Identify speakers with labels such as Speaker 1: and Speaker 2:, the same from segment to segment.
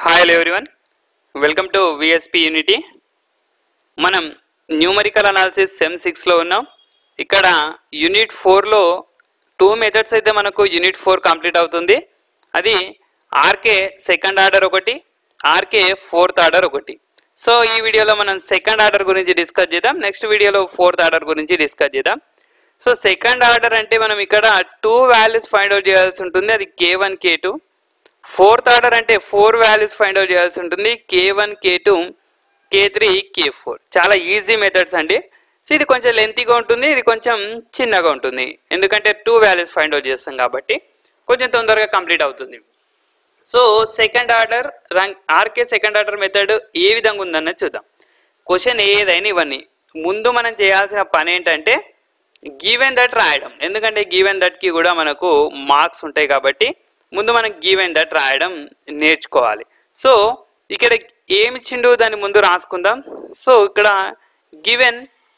Speaker 1: hi hello everyone welcome to VSP unity మనం numerical analysis sem సిక్స్లో ఉన్నాం ఇక్కడ యూనిట్ ఫోర్లో టూ మెథడ్స్ అయితే మనకు యూనిట్ ఫోర్ కంప్లీట్ అవుతుంది అది ఆర్కే సెకండ్ ఆర్డర్ ఒకటి ఆర్కే ఫోర్త్ ఆర్డర్ ఒకటి సో ఈ వీడియోలో మనం సెకండ్ ఆర్డర్ గురించి డిస్కస్ చేద్దాం నెక్స్ట్ వీడియోలో ఫోర్త్ ఆర్డర్ గురించి డిస్కస్ చేద్దాం సో సెకండ్ ఆర్డర్ అంటే మనం ఇక్కడ టూ వాల్యూస్ ఫైండ్ అవుట్ చేయాల్సి ఉంటుంది అది కే వన్ కే టూ ఫోర్త్ ఆర్డర్ అంటే ఫోర్ వాల్యూస్ ఫైండ్ అవుట్ చేయాల్సి ఉంటుంది కే వన్ కే two K three K four చాలా ఈజీ మెథడ్స్ అండి సో ఇది కొంచెం లెంతీగా ఉంటుంది ఇది కొంచెం చిన్నగా ఉంటుంది ఎందుకంటే టూ వాల్యూస్ ఫైండ్ అవుట్ చేస్తాం కాబట్టి కొంచెం తొందరగా కంప్లీట్ అవుతుంది so second order Runge RK second order method ఏ విధంగా ఉందన్నది చూద్దాం క్వశ్చన్ ఏదైనా ఇవన్నీ ముందు మనం చేయాల్సిన పని ఏంటంటే గివెన్ దట్ రాయడం ఎందుకంటే గివెన్ దట్కి కూడా మనకు మార్క్స్ ఉంటాయి కాబట్టి ముందు మనం గివెన్ దట్ రాయడం నేర్చుకోవాలి సో ఇక్కడ ఏమి ఇచ్చిండు దాని ముందు రాసుకుందాం సో ఇక్కడ గివెన్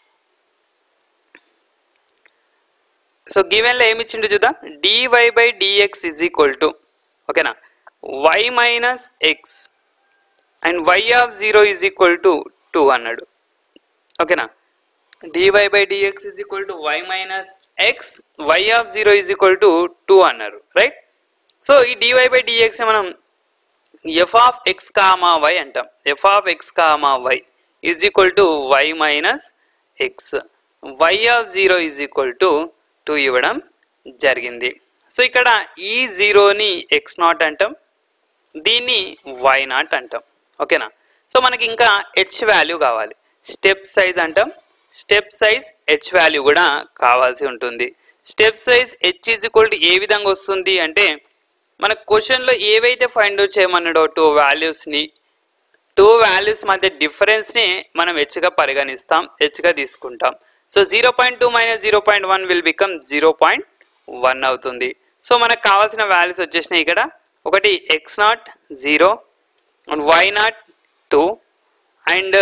Speaker 1: సో గివెన్లో ఏమి ఇచ్చిండు చూద్దాం dy by dx is equal to ఓకేనా y minus x and y of zero is equal to two అన్నాడు ఓకేనా dy by dx is equal to y minus x y of zero is equal to two అన్నారు right so ఈ dy by dx మనం f of x comma y అంటాం f of x comma y is equal to y minus x y of zero is equal to two ఇవ్వడం జరిగింది so ఇక్కడ ఈ జీరోని X not అంటాం దీన్ని why not అంటాం ఓకేనా సో మనకి ఇంకా హెచ్ వాల్యూ కావాలి స్టెప్ సైజ్ అంటాం స్టెప్ సైజ్ హెచ్ వాల్యూ కూడా కావాల్సి ఉంటుంది step size H is equal to ఏ విధంగా వస్తుంది అంటే మన క్వశ్చన్లో ఏవైతే ఫైండ్ అవుట్ చేయమన్నాడో టూ వాల్యూస్ని టూ వాల్యూస్ మధ్య డిఫరెన్స్ని మనం హెచ్గా పరిగణిస్తాం హెచ్గా తీసుకుంటాం so zero point two minus zero point one will become zero point one అవుతుంది సో మనకు కావాల్సిన వాల్యూస్ వచ్చేసినాయి ఇక్కడ ఒకటి x naught zero and why naught two and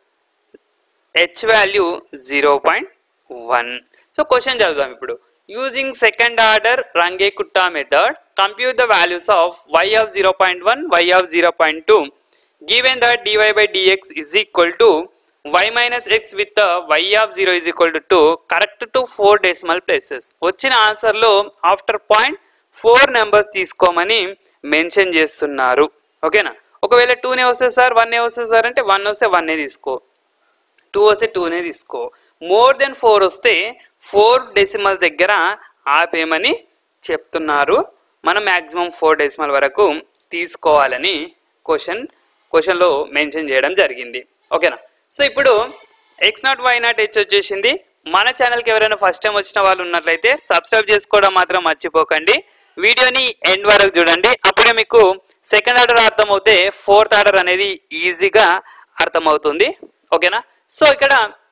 Speaker 1: H value zero point one so question చదువుదాం ఇప్పుడు using second order Runge Kutta method compute the values of y of zero point one y of zero point two given that dy by dx is equal to y minus x with y of zero is equal to two correct to four decimal places వచ్చిన ఆన్సర్లో after point four numbers తీసుకోమని mention చేస్తున్నారు ఓకేనా ఒకవేళ టూనే వస్తే sir వన్నే వస్తే sir అంటే వన్ వస్తే వన్నే తీసుకో టూ వస్తే టూనే తీసుకో మోర్ దెన్ ఫోర్ వస్తే ఫోర్ డెసిమల్ దగ్గర ఆపేయమని చెప్తున్నారు మనం మ్యాక్సిమం ఫోర్ డెసిమల్ వరకు తీసుకోవాలని క్వశ్చన్ క్వశ్చన్లో మెన్షన్ చేయడం జరిగింది ఓకేనా సో ఇప్పుడు x naught y naught H వచ్చేసింది మన ఛానల్కి ఎవరైనా ఫస్ట్ టైం వచ్చిన వాళ్ళు ఉన్నట్లయితే సబ్స్క్రైబ్ చేసుకోవడం మాత్రం మర్చిపోకండి వీడియోని ఎండ్ వరకు చూడండి అప్పుడే మీకు సెకండ్ ఆర్డర్ అర్థమవుతే ఫోర్త్ ఆర్డర్ అనేది ఈజీగా అర్థమవుతుంది ఓకేనా సో ఇక్కడ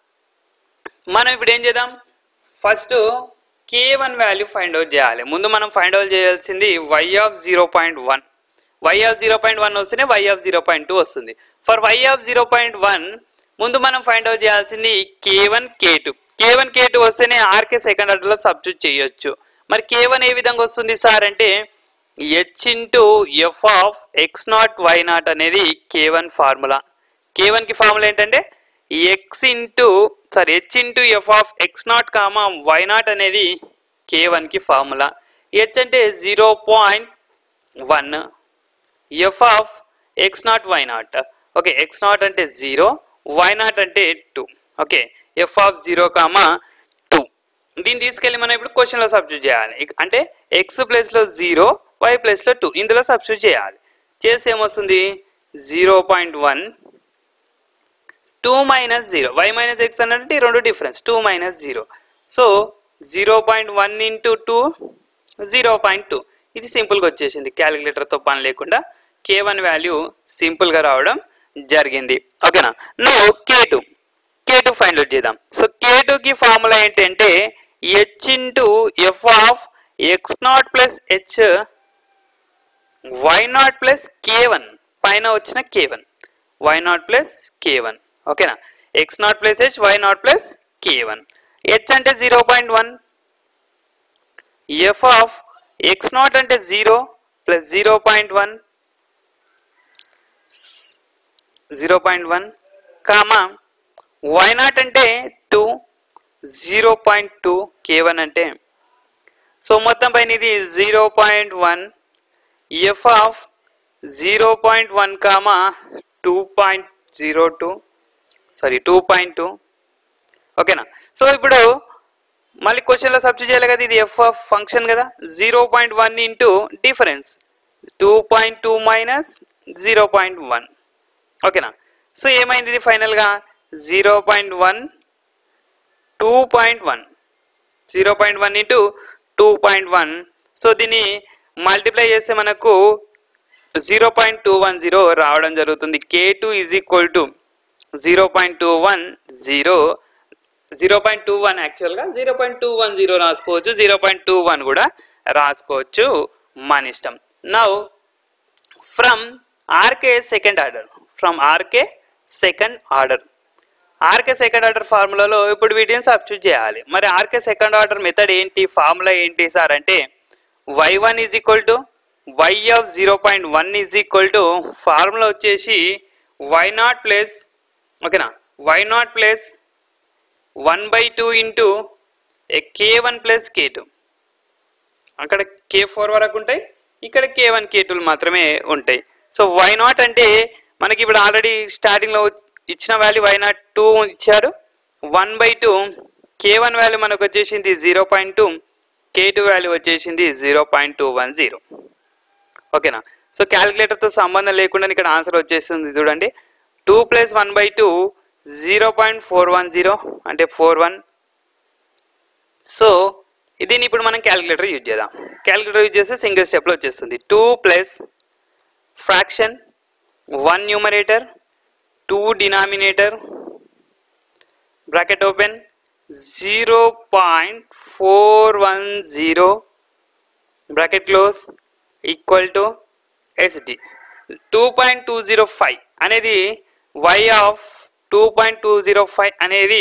Speaker 1: మనం ఇప్పుడు ఏం చేద్దాం first K one value find out చేయాలి ముందు మనం ఫైండ్ అవుట్ చేయాల్సింది y of zero point one y of zero point one వస్తేనే y of zero point two వస్తుంది for y of zero point one ముందు మనం ఫైండ్ అవుట్ చేయాల్సింది K one కే two కే one కే two వస్తేనే ఆర్కే సెకండ్ ఆర్డర్లో substitute చేయొచ్చు మరి K one ఏ విధంగా వస్తుంది సార్ అంటే H into f of x naught y naught అనేది కే వన్ ఫార్ములా కే వన్కి ఫార్ములా ఏంటంటే x into sorry H into f of x naught comma y naught అనేది కే వన్కి ఫార్ములా హెచ్ అంటే zero point one f of x naught y naught okay x naught అంటే zero y naught అంటే two okay f of zero comma two దీన్ని తీసుకెళ్ళి మనం ఇప్పుడు క్వశ్చన్లో సబ్స్టిట్యూట్ చేయాలి ఇక- అంటే ఎక్స్ ప్లస్లో జీరో వై ప్లస్లో టూ ఇందులో సబ్స్టిట్యూట్ చేయాలి చేసి ఏమొస్తుంది zero point one two minus zero y minus x అన్నట్టు ఈ రెండు difference two minus zero so zero point one into two zero point two ఇది సింపుల్గా వచ్చేసింది క్యాలిక్యులేటర్తో పని లేకుండా కే వన్ వాల్యూ సింపుల్గా రావడం జరిగింది ఓకేనా నో కే టూ కే టూ ఫైండ్ అవుట్ చేద్దాం సో కే టూకి ఫార్ములా ఏంటంటే H into f of x naught plus H y naught plus K one పైన వచ్చిన K one y naught plus కే వన్ ఓకేనా x naught plus H y naught plus కే one H అంటే zero point one f of x naught అంటే zero plus zero point one zero point one comma y naught అంటే two zero point two కే one అంటే so మొత్తం పైన ఇది zero point one f of zero point one comma two point zero two sorry two point two ఓకేనా so ఇప్పుడు మళ్ళీ క్వశ్చన్లో substitute చేయాలి కదా ఇది ఎఫ్ ఆఫ్ ఫంక్షన్ కదా zero point one into difference two point two minus zero point one ఓకేనా so ఏమైంది ఇది ఫైనల్గా zero point one two point one zero point one into two point one so దీన్ని multiply చేస్తే మనకు zero point two one zero రావడం జరుగుతుంది K two is equal to zero point two one zero zero point two one యాక్చువల్గా zero point two one zero రాసుకోవచ్చు zero point two one కూడా రాసుకోవచ్చు మన ఇష్టం now from RK second order from RK second order RK second order ఫార్ములాలో ఇప్పుడు వీటిని substitute చేయాలి మరి ఆర్కే సెకండ్ ఆర్డర్ మెథడ్ ఏంటి ఫార్ములా ఏంటి సార్ అంటే why one is equal to y of zero point one is equal to formula వచ్చేసి y naught plus ఓకేనా y naught plus one by two into K one plus K two అక్కడ K four వరకు ఉంటాయి ఇక్కడ కే one కే tool మాత్రమే ఉంటాయి so why naught అంటే మనకి ఇప్పుడు ఆల్రెడీ స్టార్టింగ్లో ఇచ్చిన వాల్యూ వై నాట్ టూ ఇచ్చారు one by two K one value మనకు వచ్చేసింది జీరో పాయింట్ టూ కే టూ వాల్యూ వచ్చేసింది zero point two one zero ఓకేనా సో క్యాలిక్యులేటర్తో సంబంధం లేకుండా ఇక్కడ ఆన్సర్ వచ్చేస్తుంది చూడండి two plus one by two zero point four one zero అంటే ఫోర్ వన్ సో దీన్ని ఇప్పుడు మనం క్యాలిక్యులేటర్ యూజ్ చేద్దాం క్యాలిక్యులేటర్ యూజ్ చేస్తే సింగిల్ స్టెప్లో వచ్చేస్తుంది two plus fraction one numerator two denominator bracket open zero point four one zero bracket close equal to SD two point two zero five అనేది y of two point two zero five అనేది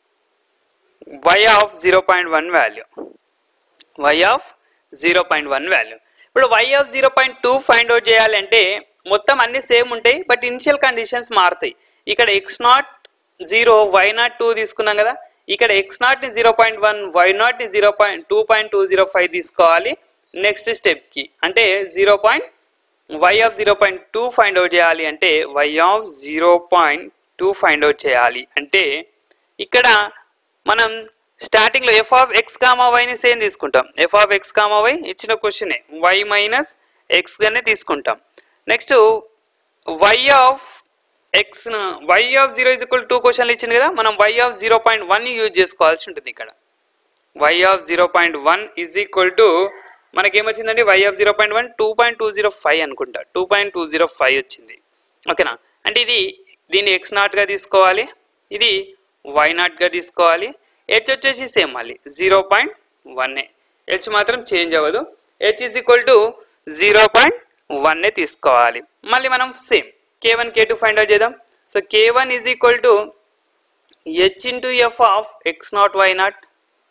Speaker 1: y of zero point one value y of zero point one value ఇప్పుడు y of zero point two find out చేయాలంటే మొత్తం అన్ని same ఉంటాయి but initial conditions మారుతాయి ఇక్కడ x naught zero y naught two తీసుకున్నాం కదా ఇక్కడ ఎక్స్ నాట్ని జీరో పాయింట్ వన్ వై నాట్ని zero point two point two zero five తీసుకోవాలి నెక్స్ట్ స్టెప్కి అంటే zero point y of zero point two find out చేయాలి అంటే y of zero point two find out చేయాలి అంటే ఇక్కడ మనం స్టార్టింగ్లో ఎఫ్ ఆఫ్ ఎక్స్ కామా వైని సేమ్ తీసుకుంటాం f of x comma y ఇచ్చిన క్వశ్చనే వై మైనస్ ఎక్స్గానే తీసుకుంటాం next y of x y of zero is equal to క్వశ్చన్లు ఇచ్చింది కదా మనం y of zero point one use చేసుకోవాల్సి ఉంటుంది ఇక్కడ y of zero point one is equal to మనకేమొచ్చిందండి y of zero point one two point two zero five అనుకుంటా two point two zero five వచ్చింది ఓకేనా అంటే ఇది దీన్ని ఎక్స్ నాట్గా తీసుకోవాలి ఇది వై నాట్గా తీసుకోవాలి హెచ్ వచ్చేసి సేమ్ మళ్ళీ జీరో పాయింట్ వన్ఏ హెచ్ మాత్రం చేంజ్ అవ్వదు h is equal to zero point వన్ఏ తీసుకోవాలి మళ్ళీ మనం సేమ్ కే వన్ కే టూ ఫైండ్ అవుట్ చేద్దాం so k one is equal to h into f of x naught y naught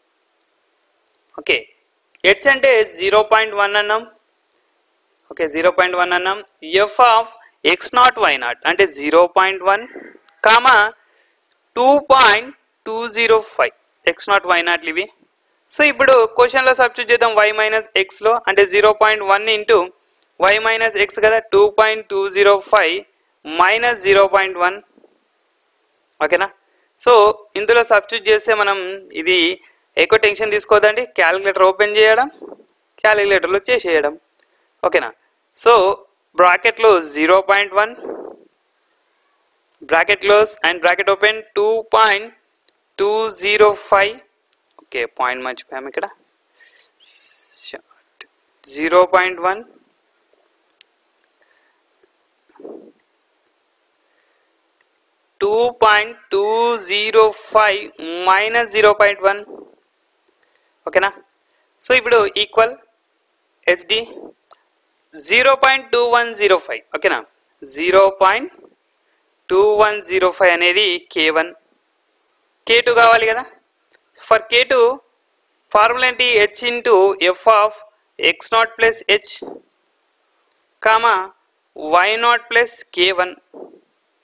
Speaker 1: okay h అంటే zero point one అన్నాం okay zero point one అన్నాం f of x naught y naught అంటే zero point one comma two point two zero five x naught y నాట్లు ఇవి so ఇప్పుడు క్వశ్చన్లో substitute చేద్దాం why minus ఎక్స్లో అంటే zero point one into y minus x కదా two point two zero five minus zero point one ఓకేనా so ఇందులో సబ్స్టిట్యూట్ చేస్తే మనం ఇది ఎక్కువ టెన్షన్ తీసుకోవద్దండి క్యాలిక్యులేటర్ ఓపెన్ చేయడం క్యాలిక్యులేటర్లో చేసేయడం ఓకేనా సో బ్రాకెట్లో zero point one bracket close and bracket open two point two zero five okay point మర్చిపోయాము ఇక్కడ zero point one two point two zero five minus zero point one ఓకేనా so ఇప్పుడు equal HD zero point two one zero five ఓకేనా zero point two one zero five అనేది కే one కే two కావాలి కదా for k two formula ఏంటి h into f of x naught plus H comma y naught plus K one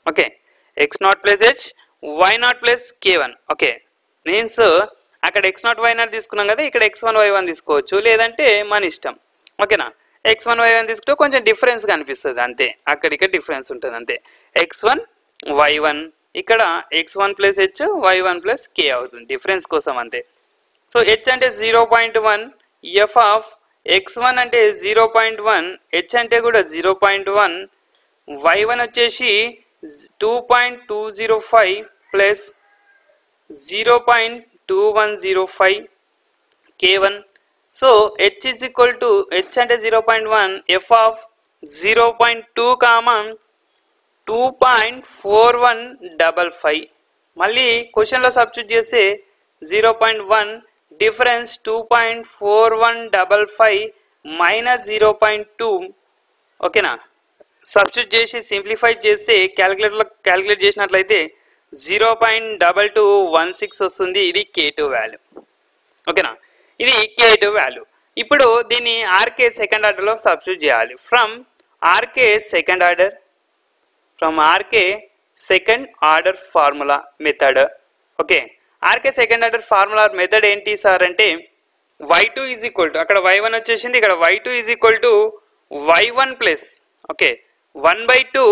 Speaker 1: okay x naught plus H y naught plus K one okay means అక్కడ x naught y naught తీసుకున్నాం కదా ఇక్కడ x one y one తీసుకోవచ్చు లేదంటే మన ఇష్టం ఓకేనా X one y one తీసుకుంటే కొంచెం డిఫరెన్స్ కనిపిస్తుంది అంతే అక్కడ ఇక్కడ డిఫరెన్స్ ఉంటుంది అంతే ఎక్స్ వన్ వై వన్ ఇక్కడ x one plus H y one plus k అవుతుంది డిఫరెన్స్ కోసం అంతే సో హెచ్ అంటే zero point one f of x one అంటే జీరో పాయింట్ వన్ హెచ్ అంటే కూడా zero point one y one వచ్చేసి two point two zero five plus zero point two one zero five k one so h is equal to h అంటే zero point one f of zero point two comma two point four one double five మళ్ళీ క్వశ్చన్లో substitute చేస్తే zero point one difference two point four one double five minus zero point two ఓకేనా substitute చేసి simplify చేస్తే క్యాలిక్యులేటర్లో calculate చేసినట్లయితే zero point double two one six వస్తుంది ఇది కే టూ వాల్యూ ఓకేనా ఇది కే టూ వాల్యూ ఇప్పుడు దీన్ని ఆర్కే సెకండ్ ఆర్డర్లో సబ్స్టిట్యూట్ చేయాలి from RK second order from RK second order formula method okay RK second order formula method ఏంటి sir అంటే y two is equal to అక్కడ y one వచ్చేసింది ఇక్కడ y two is equal to y one plus okay one by two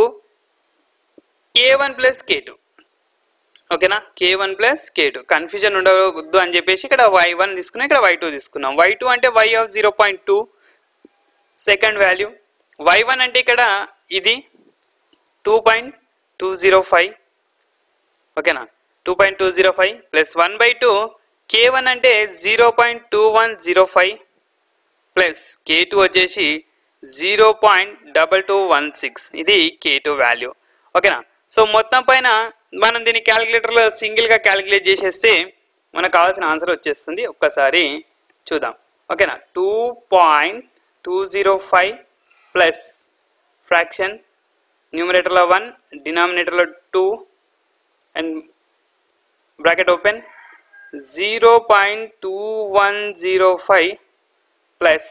Speaker 1: K one plus K two ఓకేనా k one plus కే two confusion ఉండవద్దు అని చెప్పేసి ఇక్కడ వై వన్ తీసుకున్నాం ఇక్కడ వై టూ తీసుకున్నాం వై టూ అంటే y of zero point two second value y one అంటే ఇక్కడ ఇది two point two zero five ఓకేనా two point two zero five plus one by two K one అంటే zero point two one zero five plus కే two వచ్చేసి zero point double two one six ఇది k two value ఓకేనా so మొత్తం పైన మనం దీన్ని క్యాలిక్యులేటర్లో సింగిల్గా క్యాలిక్యులేట్ చేసేస్తే మనకు కావాల్సిన ఆన్సర్ వచ్చేస్తుంది ఒక్కసారి చూద్దాం ఓకేనా two point two zero five plus fraction న్యూమరేటర్లో వన్ డినామినేటర్లో two and bracket open zero point two one zero five plus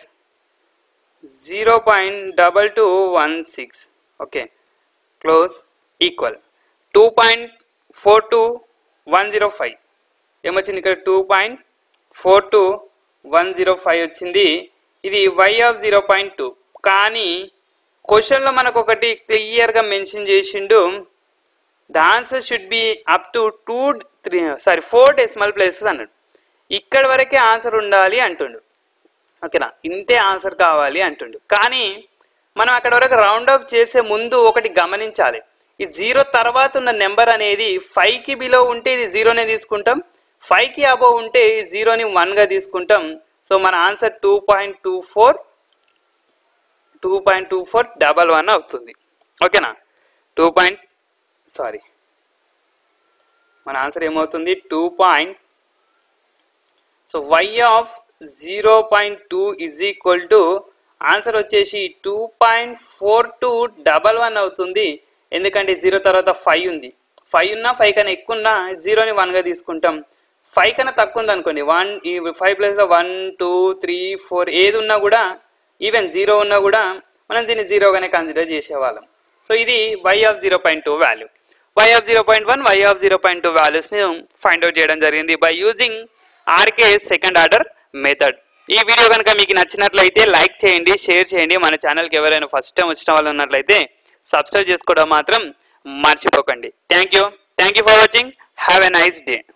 Speaker 1: zero point double two one six okay close equal two point four two one zero five ఏమొచ్చింది ఇక్కడ two point four two one zero five వచ్చింది ఇది y of zero point two కానీ క్వశ్చన్లో మనకు ఒకటి క్లియర్గా mention చేసిండు the answer should be up to two three sorry four decimal places అన్నాడు ఇక్కడ వరకే ఆన్సర్ ఉండాలి అంటుండు ఓకేనా ఇంతే ఆన్సర్ కావాలి అంటుండు కానీ మనం అక్కడ వరకు రౌండ్ ఆఫ్ చేసే ముందు ఒకటి గమనించాలి ఈ జీరో తర్వాత ఉన్న నెంబర్ అనేది ఫైవ్కి బిలో ఉంటే ఇది జీరోనే తీసుకుంటాం ఫైవ్కి అబోవ్ ఉంటే ఈ జీరోని వన్గా తీసుకుంటాం సో మన answer two point two four two point two four double one అవుతుంది ఓకేనా టూ పాయింట్ సారీ మన ఆన్సర్ ఏమవుతుంది two point so y of zero point two is equal to answer వచ్చేసి two point four two double one అవుతుంది ఎందుకంటే zero తర్వాత five ఉంది five ఉన్నా ఫైవ్ కన్నా ఎక్కువ ఉన్నా జీరోని వన్గా తీసుకుంటాం ఫైవ్ కన్నా తక్కువ ఉంది అనుకోండి వన్ ఈ ఫైవ్ ప్లస్లో వన్ టూ త్రీ ఫోర్ ఏది ఉన్నా కూడా ఈవెన్ జీరో ఉన్నా కూడా మనం దీన్ని జీరోగానే కన్సిడర్ చేసేవాళ్ళం సో ఇది y of zero point two value y of zero point one y of zero point two వాల్యూస్ని ఫైండ్ అవుట్ చేయడం జరిగింది by using RK second order method ఈ వీడియో కనుక మీకు నచ్చినట్లయితే లైక్ చేయండి షేర్ చేయండి మన ఛానల్కి ఎవరైనా ఫస్ట్ టైం వచ్చిన వాళ్ళు ఉన్నట్లయితే సబ్స్క్రైబ్ చేసుకోవడం మాత్రం మర్చిపోకండి thank you thank you for watching have a nice day